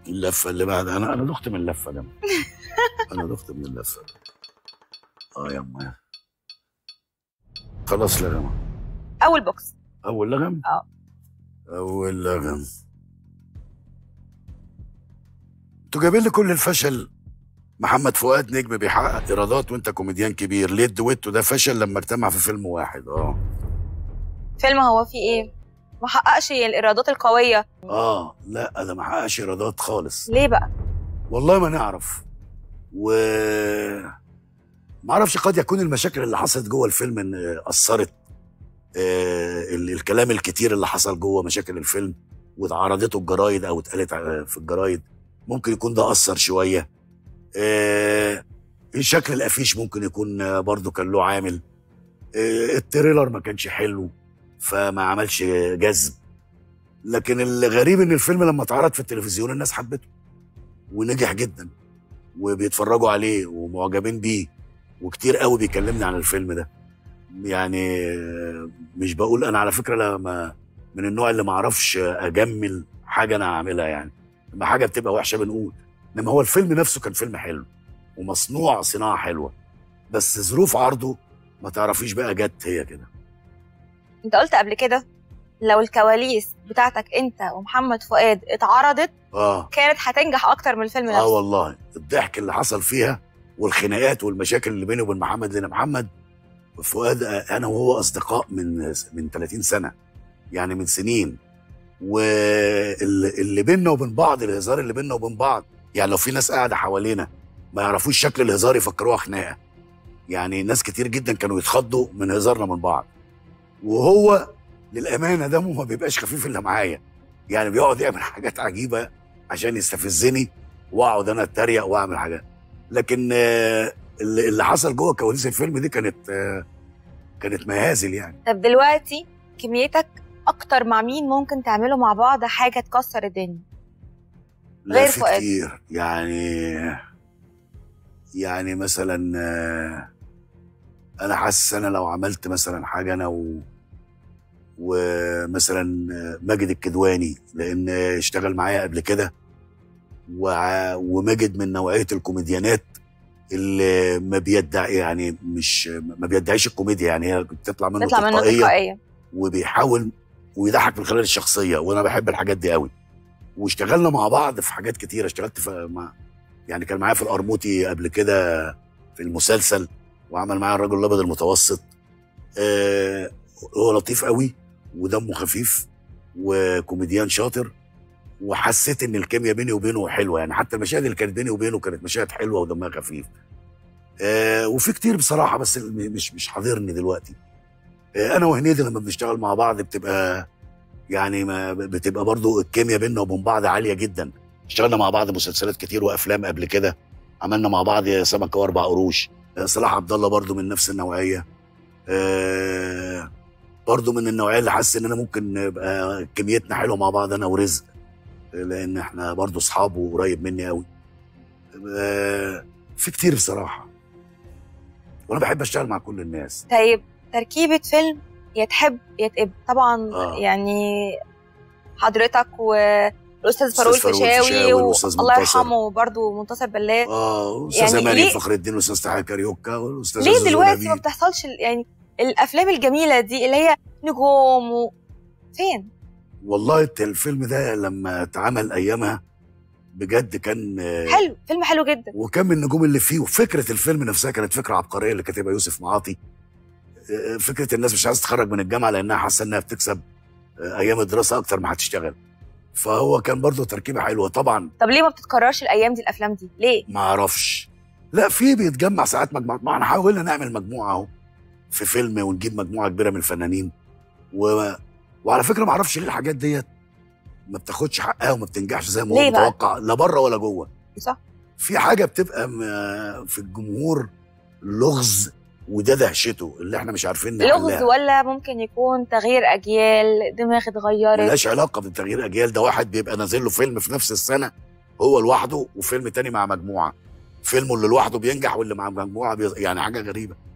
اللفه اللي بعد انا انا دخت من اللفه ده انا دخت من اللفه ده اه يا أما. خلاص لغم اول بوكس اول لغم اه. اول لغم انتوا جايبين لي كل الفشل محمد فؤاد نجم بيحقق ايرادات وانت كوميديان كبير ليه الدويتو ده فشل لما اجتمع في فيلم واحد اه فيلم هو فيه ايه ما حققش الايرادات القويه اه لا ده ما حققش ايرادات خالص ليه بقى والله ما نعرف و ما اعرفش قد يكون المشاكل اللي حصلت جوه الفيلم ان اثرت آه ال- الكلام الكتير اللي حصل جوه مشاكل الفيلم واتعرضته الجرايد او اتقالت ع- في الجرايد ممكن يكون ده اثر شويه آه شكل الافيش ممكن يكون آه، برضو كان له عامل آه التريلر ما كانش حلو فما عملش جذب لكن الغريب ان الفيلم لما اتعرض في التلفزيون الناس حبته ونجح جدا وبيتفرجوا عليه ومعجبين بيه وكتير قوي بيكلمني عن الفيلم ده يعني آه، مش بقول انا على فكره لما من النوع اللي ما اعرفش اجمل حاجه انا اعملها يعني لما حاجه بتبقى وحشه بنقول انما هو الفيلم نفسه كان فيلم حلو ومصنوع صناعه حلوه بس ظروف عرضه ما تعرفيش بقى جت هي كده انت قلت قبل كده لو الكواليس بتاعتك انت ومحمد فؤاد اتعرضت اه كانت هتنجح اكتر من الفيلم نفسه اه والله الضحك اللي حصل فيها والخناقات والمشاكل اللي بيني وبين محمد لان محمد فؤاد آه، انا وهو اصدقاء من من 30 سنه يعني من سنين واللي بيننا وبين بعض الهزار اللي بيننا وبين بعض يعني لو في ناس قاعده حوالينا ما يعرفوش شكل الهزار يفكروها خناقه يعني ناس كتير جدا كانوا يتخضوا من هزارنا من بعض وهو للامانه دمه ما بيبقاش خفيف الا معايا يعني بيقعد يعمل حاجات عجيبه عشان يستفزني واقعد انا اتريق واعمل حاجات لكن آه، اللي اللي حصل جوه كواليس الفيلم دي كانت آه، كانت مهازل يعني طب دلوقتي كميتك اكتر مع مين ممكن تعملوا مع بعض حاجه تكسر الدنيا لا غير في فؤاد. كتير يعني يعني مثلا آه، انا حاسس انا لو عملت مثلا حاجه انا و ومثلا آه، ماجد الكدواني لان اشتغل معايا قبل كده وع- وماجد من نوعيه الكوميديانات اللي ما بيدعي يعني مش ما بيدعيش الكوميديا يعني هي بتطلع منه تطلع منه تلقائيه تلقائيه وبيحاول ويضحك من خلال الشخصيه وانا بحب الحاجات دي قوي واشتغلنا مع بعض في حاجات كتيره اشتغلت في مع يعني كان معايا في القرموطي قبل كده في المسلسل وعمل معايا الرجل الابيض المتوسط آه هو لطيف قوي ودمه خفيف وكوميديان شاطر وحسيت ان الكيمياء بيني وبينه حلوه يعني حتى المشاهد اللي كانت بيني وبينه كانت مشاهد حلوه ودمها خفيف آه وفي كتير بصراحه بس م- مش مش حاضرني دلوقتي آه انا وهنيدي لما بنشتغل مع بعض بتبقى يعني ما بتبقى برضو الكيمياء بيننا وبين بعض عاليه جدا اشتغلنا مع بعض مسلسلات كتير وافلام قبل كده عملنا مع بعض سمكه واربع قروش آه، صلاح عبد الله برضو من نفس النوعيه آه، برضو من النوعيه اللي حاسس ان انا ممكن نبقى كميتنا حلوه مع بعض انا ورزق آه، لان احنا برضو اصحاب وقريب مني قوي آه، في كتير بصراحه وانا بحب اشتغل مع كل الناس طيب تركيبه فيلم يا تحب يا تقب طبعا آه. يعني حضرتك والاستاذ فاروق فاروق الفيشاوي الفيشاوي و- والأستاذ الله منتصر. يرحمه برضه منتصر بالله اه استاذ يعني اماني ليه- فخر الدين والاستاذ تحية كاريوكا والاستاذ ليه عزوز دلوقتي نبيل. ما بتحصلش ال- يعني الافلام الجميله دي اللي هي نجوم و... فين والله الت- الفيلم ده لما اتعمل ايامها بجد كان آه، حلو فيلم حلو جدا وكان من النجوم اللي فيه وفكره الفيلم نفسها كانت فكره عبقريه اللي كاتبها يوسف معاطي آه، فكره الناس مش عايزه تتخرج من الجامعه لانها حاسه انها بتكسب آه، ايام الدراسه اكتر ما هتشتغل فهو كان برضه تركيبه حلوه طبعا طب ليه ما بتتكررش الايام دي الافلام دي ليه ما اعرفش لا في بيتجمع ساعات مجموعات ما احنا حاولنا نعمل مجموعه اهو في فيلم ونجيب مجموعه كبيره من الفنانين و... وعلى فكره ما اعرفش ليه الحاجات ديت ما بتاخدش حقها وما بتنجحش زي ما هو ليه بقى؟ متوقع لا بره ولا جوه صح في حاجه بتبقى م- في الجمهور لغز وده دهشته اللي احنا مش عارفين لغز نحلها ولا ممكن يكون تغيير اجيال دماغ اتغيرت ملهاش علاقه بتغيير اجيال ده واحد بيبقى نازل له فيلم في نفس السنه هو لوحده وفيلم تاني مع مجموعه فيلمه اللي لوحده بينجح واللي مع مجموعه بي... يعني حاجه غريبه